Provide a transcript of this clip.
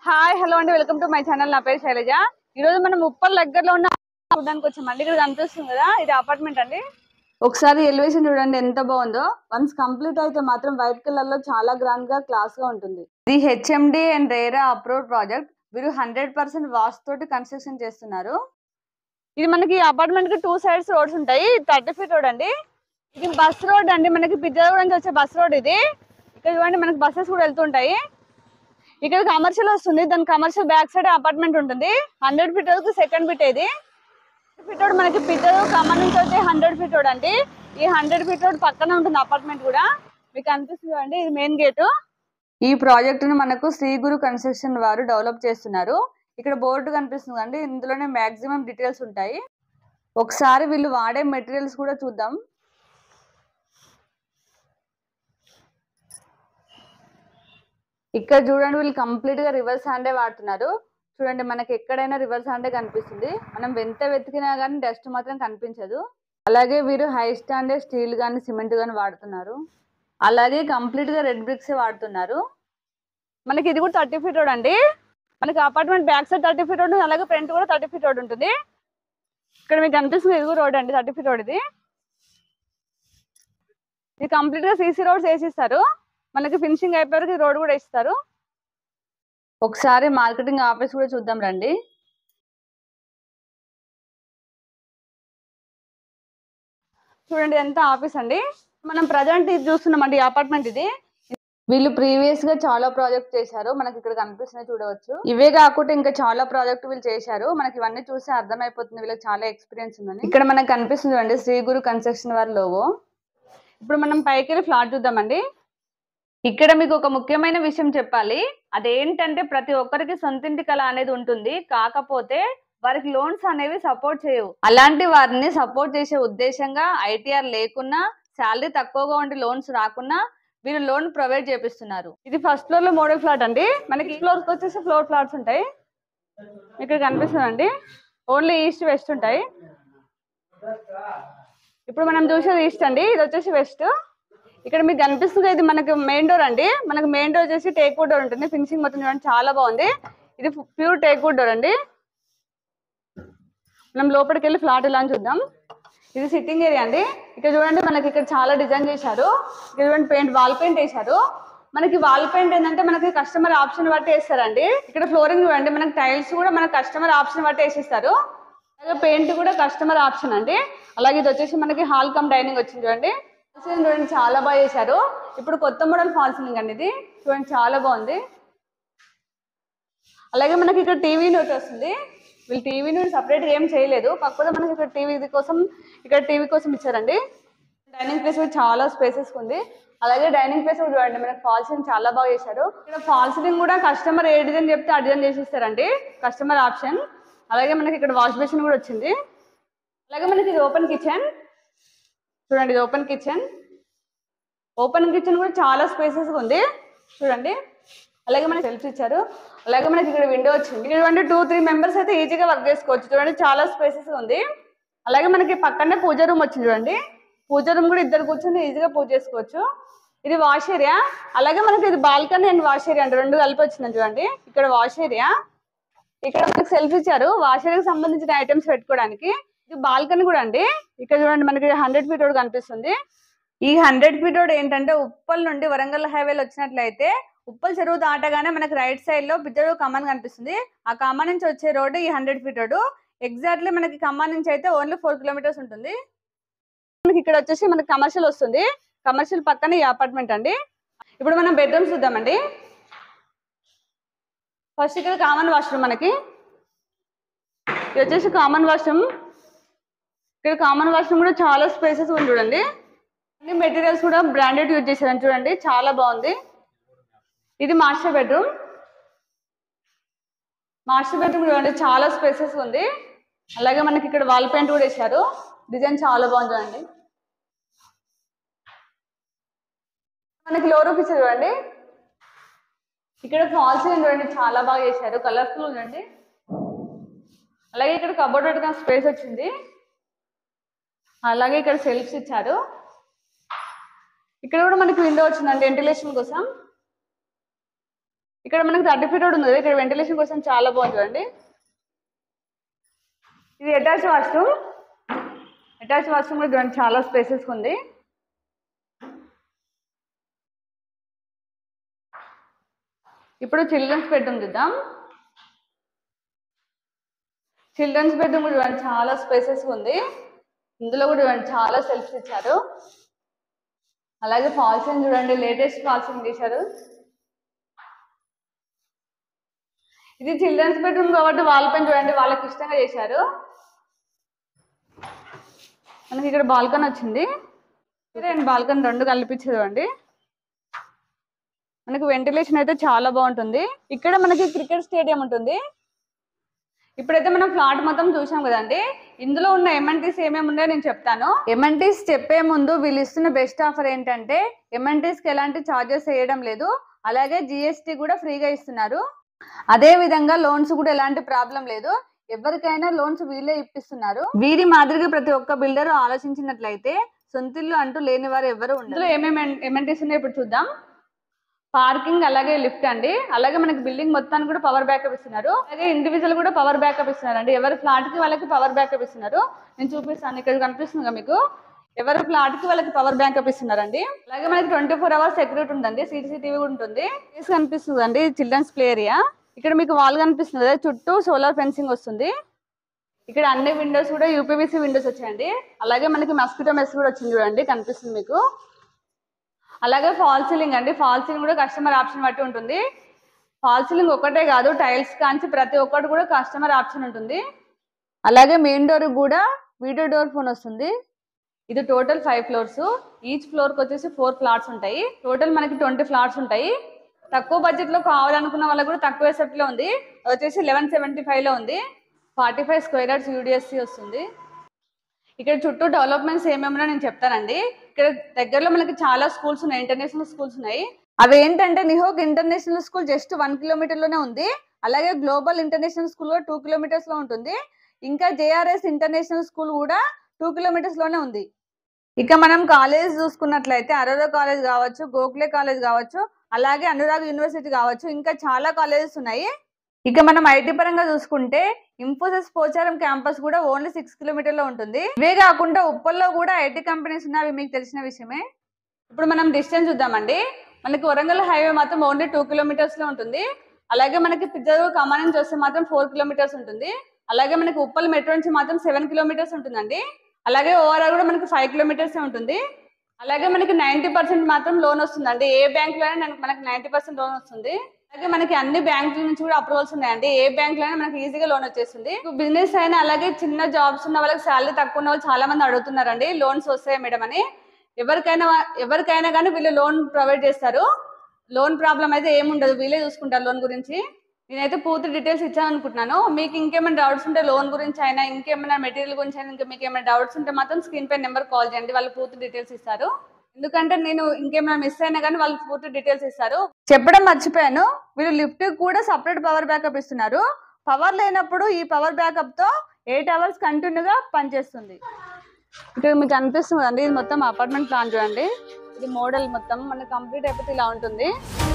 hi hello అండి welcome to my channel నా పేరు శైలజ ఈ రోజు మనం ఉప్పల్ దగ్గరలో ఉన్న చూడడానికి వచ్చామండి ఇక్కడ కనిపిస్తుంది కదా ఇది అపార్ట్మెంట్ అండి ఒకసారి ఎలివేషన్ చూడండి ఎంత బాగుందో వన్స్ కంప్లీట్ అయితే మాత్రం వైట్ కలర్ లో చాలా గ్రాండ్ గా క్లాస్ గా ఉంటుంది ఇది HMD and RERA approve project వీరు హండ్రెడ్ పర్సెంట్ వాస్ తోటి కన్స్ట్రక్షన్ చేస్తున్నారు ఇది మనకి అపార్ట్మెంట్ కి టూ సైడ్స్ రోడ్స్ ఉంటాయి థర్టీ ఫీట్ రోడ్ అండి ఇది బస్ రోడ్ అండి మనకి పిజ్జాగూడ నుంచి వచ్చే బస్ రోడ్ ఇది ఇక్కడ చూడండి మనకి బస్సెస్ కూడా వెళ్తుంటాయి ఇక్కడ కమర్షియల్ వస్తుంది దాని కమర్షియల్ బ్యాక్ సైడ్ అపార్ట్మెంట్ ఉంటుంది hundred feet road second feet ఇది ఫీట్ రోడ్ మనకి పిజ్జా ఖమ్మం నుంచి వచ్చే హండ్రెడ్ ఫీట్ రోడ్ అండి ఈ హండ్రెడ్ ఫీట్ రోడ్ పక్కన ఉంటుంది అపార్ట్మెంట్ కూడా మీకు అనిపిస్తుంది అండి ఇది మెయిన్ గేట్ ఈ ప్రాజెక్ట్ ను మనకు శ్రీ గురు కన్స్ట్రక్షన్ వారు డెవలప్ చేస్తున్నారు ఇక్కడ బోర్డు కనిపిస్తుంది అండి ఇందులోనే మాక్సిమం డీటెయిల్స్ ఉంటాయి ఒకసారి వీళ్ళు వాడే మెటీరియల్స్ కూడా చూద్దాం ఇక్కడ చూడండి వీళ్ళు కంప్లీట్ గా రివర్స్ హ్యాండే వాడుతున్నారు చూడండి మనకి ఎక్కడైనా రివర్స్ హ్యాండే కనిపిస్తుంది మనం ఎంత వెతికినా కానీ డస్ట్ మాత్రం కనిపించదు అలాగే వీరు హై స్టాండర్డ్ స్టీల్ కానీ సిమెంట్ కానీ వాడుతున్నారు అలాగే కంప్లీట్ గా రెడ్ బ్రిక్స్ వాడుతున్నారు మనకి ఇది కూడా థర్టీ ఫీట్ రోడ్ అండి మనకి apartment back side thirty feet road అలాగే ఫ్రంట్ కూడా థర్టీ ఫీట్ రోడ్ ఉంటుంది ఇక్కడ మీకు కనిపిస్తుంది ఇది కూడా రోడ్ అండి థర్టీ ఫీట్ రోడ్ ఇది ఇది కంప్లీట్ గా సీసీ రోడ్స్ వేసిస్తారు మనకి ఫినిషింగ్ అయిపోయే వరకు రోడ్ కూడా ఇస్తారు ఒకసారి మార్కెటింగ్ ఆఫీస్ కూడా చూద్దాం రండి చూడండి ఎంత ఆఫీస్ అండి మనం ప్రజెంట్ ఇది చూస్తున్నామండి అపార్ట్మెంట్ ఇది వీళ్ళు ప్రీవియస్ గా చాలా ప్రాజెక్ట్ చేశారు మనకి ఇక్కడ కనిపిస్తున్నాయి చూడవచ్చు ఇవే కాకుండా ఇంకా చాలా ప్రాజెక్ట్ వీళ్ళు చేశారు మనకి ఇవన్నీ చూస్తే అర్థమైపోతుంది వీళ్ళకి చాలా ఎక్స్పీరియన్స్ ఉందని ఇక్కడ మనకు కనిపిస్తుంది అండి శ్రీ గురు కన్స్ట్రక్షన్ వారి లోగో ఇప్పుడు మనం పైకి వెళ్ళి ఫ్లాట్ చూద్దామండి ఇక్కడ మీకు ఒక ముఖ్యమైన విషయం చెప్పాలి అదేంటంటే ప్రతి ఒక్కరికి సొంతింటి కళ అనేది ఉంటుంది కాకపోతే వారికి లోన్స్ అనేవి సపోర్ట్ చేయవు అలాంటి వారిని సపోర్ట్ చేసే ఉద్దేశంగా ఐటీఆర్ లేకున్నా శాలరీ తక్కువగా ఉండి లోన్స్ రాకున్నా వీరు లోన్ ప్రొవైడ్ చేపిస్తున్నారు ఇది ఫస్ట్ ఫ్లోర్ లో మోడల్ ఫ్లాట్ అండి మనకి ఈ ఫ్లోర్ వచ్చేసి ఫ్లోర్ ఫ్లాట్స్ ఉంటాయి ఇక్కడ కనిపిస్తుందండి ఓన్లీ ఈస్ట్ వెస్ట్ ఉంటాయి ఇప్పుడు మనం చూసేది ఈస్ట్ అండి ఇది వచ్చేసి వెస్ట్ ఇక్కడ మీకు కనిపిస్తుంది ఇది మనకి మెయిన్ డోర్ అండి మనకి మెయిన్ డోర్ వచ్చేసి టేక్ వుడ్ డోర్ ఉంటుంది ఫినిషింగ్ మొత్తం చూడండి చాలా బాగుంది ఇది ప్యూర్ టేక్ వుడ్ డోర్ అండి మనం లోపలికి వెళ్ళి ఫ్లాట్ ఇలా అని చూద్దాం ఇది సిట్టింగ్ ఏరియా అండి ఇక్కడ చూడండి మనకి ఇక్కడ చాలా డిజైన్ చేశారు ఇక్కడ చూడండి పెయింట్ వాల్ పెయింట్ వేశారు మనకి వాల్ పెయింట్ ఏంటంటే మనకి కస్టమర్ ఆప్షన్ బట్టి వేస్తారండి ఇక్కడ ఫ్లోరింగ్ చూడండి మనకి టైల్స్ కూడా మన కస్టమర్ ఆప్షన్ బట్టి వేసిస్తారు అలాగే పెయింట్ కూడా కస్టమర్ ఆప్షన్ అండి అలాగే ఇది వచ్చేసి మనకి హాల్ కమ్ డైనింగ్ వచ్చింది చూడండి ఫాల్ సీలింగ్ చూడండి చాలా బాగా చేశారు ఇప్పుడు కొత్త మోడల్ ఫాల్ సీలింగ్ అండి ఇది చూడండి చాలా బాగుంది అలాగే మనకి ఇక్కడ టీవీ యూనిట్ వస్తుంది వీళ్ళు టీవీ యూనిట్ సపరేట్గా ఏం చేయలేదు కాకపోతే మనకి ఇక్కడ టీవీ కోసం ఇక్కడ టీవీ కోసం ఇచ్చారండి డైనింగ్ ప్లేస్ కూడా చాలా స్పేసెస్ ఉంది అలాగే డైనింగ్ ప్లేస్ కూడా చూడండి మనకి ఫాల్ సీలింగ్ చాలా బాగా చేశారు ఇక్కడ ఫాల్ సీలింగ్ కూడా కస్టమర్ ఏ డిజైన్ చెప్తే ఆ డిజైన్ చేసిస్తారండి కస్టమర్ ఆప్షన్ అలాగే మనకి ఇక్కడ వాష్ బేసిన్ కూడా వచ్చింది అలాగే మనకి ఇది ఓపెన్ కిచెన్ చూడండి ఇది ఓపెన్ కిచెన్ ఓపెన్ కిచెన్ కూడా చాలా స్పేసెస్ ఉంది చూడండి అలాగే మనకి సెల్ఫ్ ఇచ్చారు అలాగే మనకి ఇక్కడ విండో వచ్చింది ఇటువంటి టూ త్రీ మెంబర్స్ అయితే ఈజీగా వర్క్ చేసుకోవచ్చు చూడండి చాలా స్పేసెస్ ఉంది అలాగే మనకి పక్కనే పూజ రూమ్ వచ్చింది చూడండి పూజ రూమ్ కూడా ఇద్దరు కూర్చొని ఈజీగా పూజ చేసుకోవచ్చు ఇది వాష్ ఏరియా అలాగే మనకి ఇది బాల్కనీ అండ్ వాష్ ఏరియా అంటే రెండు కలిపి వచ్చింది చూడండి ఇక్కడ వాష్ ఏరియా ఇక్కడ మనకి సెల్ఫ్ ఇచ్చారు వాష్ ఏరియాకి సంబంధించిన ఐటమ్స్ పెట్టుకోవడానికి ఇది బాల్కనీ కూడా అండి ఇక్కడ చూడండి మనకి హండ్రెడ్ ఫీట్ రోడ్ కనిపిస్తుంది ఈ హండ్రెడ్ ఫీట్ రోడ్ ఏంటంటే ఉప్పల్ నుండి వరంగల్ హైవేలో వచ్చినట్లయితే ఉప్పల్ చెరువు దాటగానే మనకి రైట్ సైడ్ లో బిద్దరు కమాన్ కనిపిస్తుంది ఆ కమాన్ నుంచి వచ్చే రోడ్డు ఈ హండ్రెడ్ ఫీట్ రోడ్ ఎగ్జాక్ట్లీ మనకి కమాన్ నుంచి అయితే ఓన్లీ ఫోర్ కిలోమీటర్స్ ఉంటుంది మనకి ఇక్కడ వచ్చేసి మనకి కమర్షియల్ వస్తుంది కమర్షియల్ పక్కన ఈ అపార్ట్మెంట్ అండి ఇప్పుడు మనం బెడ్రూమ్స్ చూద్దామండి ఫస్ట్ ఇక్కడ కామన్ వాష్రూమ్ మనకి ఇది వచ్చేసి కామన్ వాష్రూమ్ ఇక్కడ కామన్ వాష్రూమ్ కూడా చాలా స్పేసెస్ ఉంది చూడండి అన్ని మెటీరియల్స్ కూడా బ్రాండెడ్ యూజ్ చేశారని చూడండి చాలా బాగుంది ఇది మాస్టర్ బెడ్రూమ్ మాస్టర్ బెడ్రూమ్ చూడండి చాలా స్పేసెస్ ఉంది అలాగే మనకి ఇక్కడ వాల్ పెయింట్ కూడా వేశారు డిజైన్ చాలా బాగుంది చూడండి మనకి లో రూపీస్ చూడండి ఇక్కడ ఫాల్ సీలింగ్ చూడండి చాలా బాగా చేశారు కలర్ఫుల్ ఉందండి అలాగే ఇక్కడ కబోర్డ్ పెట్టుకున్న స్పేస్ వచ్చింది అలాగే ఇక్కడ సెల్ఫ్స్ ఇచ్చారు ఇక్కడ కూడా మనకి విండో వచ్చిందండి వెంటిలేషన్ కోసం ఇక్కడ మనకి థర్టీ ఫీట్ కూడా ఉంది కదా, ఇక్కడ వెంటిలేషన్ కోసం చాలా బాగుంది చూడండి ఇది అటాచ్ వాష్రూమ్ అటాచ్ వాష్రూమ్ కూడా చూడండి చాలా స్పేసెస్ ఉంది ఇప్పుడు చిల్డ్రన్స్ బెడ్రూమ్ చూద్దాం చిల్డ్రన్స్ బెడ్రూమ్ కూడా చూడండి చాలా స్పేసెస్ ఉంది ఇందులో కూడా చూడండి చాలా సెల్ఫ్స్ ఇచ్చారు అలాగే ఫాల్సింగ్ చూడండి లేటెస్ట్ ఫాల్సింగ్ చేశారు ఇది చిల్డ్రన్స్ బెడ్రూమ్ కాబట్టి వాళ్ళ పైన చూడండి వాళ్ళకి ఇష్టంగా చేశారు మనకి ఇక్కడ బాల్కన్ వచ్చింది అండ్ బాల్కన్ రెండు కల్పించదు అండి మనకి వెంటిలేషన్ అయితే చాలా బాగుంటుంది ఇక్కడ మనకి క్రికెట్ స్టేడియం ఉంటుంది ఇప్పుడైతే మనం ఫ్లాట్ మొత్తం చూసాం కదండి ఇందులో ఉన్న ఎంఎన్టీస్ ఏమేమి ఉన్నాయో నేను చెప్తాను ఎంఎన్టీస్ చెప్పే ముందు వీళ్ళు ఇస్తున్న బెస్ట్ ఆఫర్ ఏంటంటే MNTs కి ఎలాంటి ఛార్జెస్ వేయడం లేదు అలాగే జిఎస్టీ కూడా ఫ్రీగా ఇస్తున్నారు అదే విధంగా లోన్స్ కూడా ఎలాంటి ప్రాబ్లం లేదు ఎవరికైనా లోన్స్ వీళ్ళే ఇప్పిస్తున్నారు వీరి మాదిరిగా ప్రతి ఒక్క బిల్డర్ ఆలోచించినట్లయితే సొంతిల్లు అంటూ లేని వారు ఎవరు ఉండరు ఇందులో ఏమేమి ఎమ్ఎన్టీస్ ఉన్నాయో ఇప్పుడు చూద్దాం పార్కింగ్ అలాగే లిఫ్ట్ అండి అలాగే మనకి బిల్డింగ్ మొత్తానికి కూడా పవర్ బ్యాకప్ ఇస్తున్నారు అలాగే ఇండివిజువల్ కూడా పవర్ బ్యాకప్ ఇస్తున్నారు అండి ఎవరి ఫ్లాట్ కి వాళ్ళకి పవర్ బ్యాకప్ ఇస్తున్నారు నేను చూపిస్తాను ఇక్కడ కనిపిస్తుంది కదా మీకు ఎవరి ఫ్లాట్ కి వాళ్ళకి పవర్ బ్యాకప్ ఇస్తున్నారండి అలాగే మనకి ట్వంటీ ఫోర్ అవర్స్ సెక్యూరిటీ ఉందండి సీసీటీవీ కూడా ఉంటుంది ప్లేస్ కనిపిస్తుంది అండి చిల్డ్రన్స్ ప్లే ఏరియా ఇక్కడ మీకు వాల్ కనిపిస్తుంది కదా చుట్టూ సోలార్ ఫెన్సింగ్ వస్తుంది ఇక్కడ అన్ని విండోస్ కూడా యూపీవీసీ విండోస్ వచ్చాయండి అలాగే మనకి మస్కిటో మెస్ కూడా వచ్చింది చూడండి కనిపిస్తుంది మీకు అలాగే ఫాల్ సీలింగ్ అండి ఫాల్ సీలింగ్ కూడా కస్టమర్ ఆప్షన్ బట్టి ఉంటుంది ఫాల్ సీలింగ్ ఒకటే కాదు టైల్స్ కాంచి ప్రతి ఒక్కటి కూడా కస్టమర్ ఆప్షన్ ఉంటుంది అలాగే మెయిన్ డోర్ కూడా వీడియో డోర్ ఫోన్ వస్తుంది ఇది total five floors each floor కి వచ్చేసి ఫోర్ ఫ్లాట్స్ ఉంటాయి టోటల్ మనకి ట్వంటీ ఫ్లాట్స్ ఉంటాయి తక్కువ బడ్జెట్ లో కావాలనుకున్న వాళ్ళకి కూడా తక్కువ సెట్ లో ఉంది అది వచ్చేసి లెవెన్ సెవెంటీ ఫైవ్ లో ఉంది forty five square yards UDSC వస్తుంది ఇక్కడ చుట్టూ డెవలప్మెంట్స్ ఏమేమో నేను చెప్తానండి ఇక్కడ దగ్గరలో మనకి చాలా స్కూల్స్ ఉన్నాయి ఇంటర్నేషనల్ స్కూల్స్ ఉన్నాయి అవి ఏంటంటే నిహోక్ international school just one kilometre లోనే ఉంది అలాగే గ్లోబల్ ఇంటర్నేషనల్ స్కూల్ కూడా టూ కిలోమీటర్స్ లో ఉంటుంది ఇంకా జేఆర్ఎస్ ఇంటర్నేషనల్ స్కూల్ కూడా టూ కిలోమీటర్స్ లోనే ఉంది ఇక మనం కాలేజ్ చూసుకున్నట్లయితే అరోరా కాలేజ్ కావచ్చు గోఖలే కాలేజ్ కావచ్చు అలాగే అనురాగ్ యూనివర్సిటీ కావచ్చు ఇంకా చాలా కాలేజెస్ ఉన్నాయి ఇక మనం ఐటీ పరంగా చూసుకుంటే ఇన్ఫోసిస్ పోచారం క్యాంపస్ కూడా ఓన్లీ సిక్స్ కిలోమీటర్ లో ఉంటుంది ఇవే కాకుండా ఉప్పల్లో కూడా ఐటీ కంపెనీస్ ఉన్నాయి అవి మీకు తెలిసిన విషయమే ఇప్పుడు మనం డిస్టెన్స్ చూద్దామండి మనకి వరంగల్ హైవే మాత్రం ఓన్లీ టూ కిలోమీటర్స్ లో ఉంటుంది అలాగే మనకి పిజ్జరు కమాన్ నుంచి వస్తే మాత్రం ఫోర్ కిలోమీటర్స్ ఉంటుంది అలాగే మనకి ఉప్పల్ మెట్రో నుంచి మాత్రం సెవెన్ కిలోమీటర్స్ ఉంటుందండి అలాగే ఓవరాల్ కూడా మనకి ఫైవ్ కిలోమీటర్స్ ఉంటుంది అలాగే మనకి నైన్టీ పర్సెంట్ మాత్రం లోన్ వస్తుందండి ఏ బ్యాంక్ లోనే మనకి- మనకి నైన్టీ పర్సెంట్ లోన్ వస్తుంది అలాగే మనకి అన్ని బ్యాంకుల నుంచి కూడా అప్రూవల్స్ ఉన్నాయండి ఏ బ్యాంక్ లోనే మనకి ఈజీగా లోన్ వచ్చేస్తుంది బిజినెస్ అయినా అలాగే చిన్న జాబ్స్ ఉన్న వాళ్ళకి శాలరీ తక్కువ ఉన్న వాళ్ళు చాలా మంది అడుగుతున్నారండి లోన్స్ వస్తాయి మేడం అని ఎవరికైనా ఎవరికైనా కానీ వీళ్ళు లోన్ ప్రొవైడ్ చేస్తారు లోన్ ప్రాబ్లం అయితే ఏముండదు వీళ్ళే చూసుకుంటారు లోన్ గురించి నేనైతే పూర్తి డీటెయిల్స్ ఇచ్చాను అనుకుంటున్నాను మీకు ఇంకేమైనా డౌట్స్ ఉంటే లోన్ గురించి అయినా ఇంకేమైనా మెటీరియల్ గురించి అయినా ఇంకా మీకు ఏమైనా డౌట్స్ ఉంటే మాత్రం స్క్రీన్ పై నెంబర్ కాల్ చేయండి వాళ్ళు పూర్తి డీటెయిల్స్ ఇస్తారు ఎందుకంటే నేను ఇంకేమైనా మిస్ అయినా కానీ వాళ్ళు పూర్తి డీటెయిల్స్ ఇస్తారు చెప్పడం మర్చిపోయాను వీళ్ళు లిఫ్ట్ కూడా సపరేట్ పవర్ బ్యాకప్ ఇస్తున్నారు పవర్ లేనప్పుడు ఈ పవర్ బ్యాకప్ తో ఎయిట్ అవర్స్ కంటిన్యూగా పనిచేస్తుంది ఇక్కడ మీకు అనిపిస్తుంది అండి ఇది మొత్తం అపార్ట్మెంట్ ప్లాన్ చూడండి ఇది మోడల్ మొత్తం మనకి కంప్లీట్ అయిపోతే ఇలా ఉంటుంది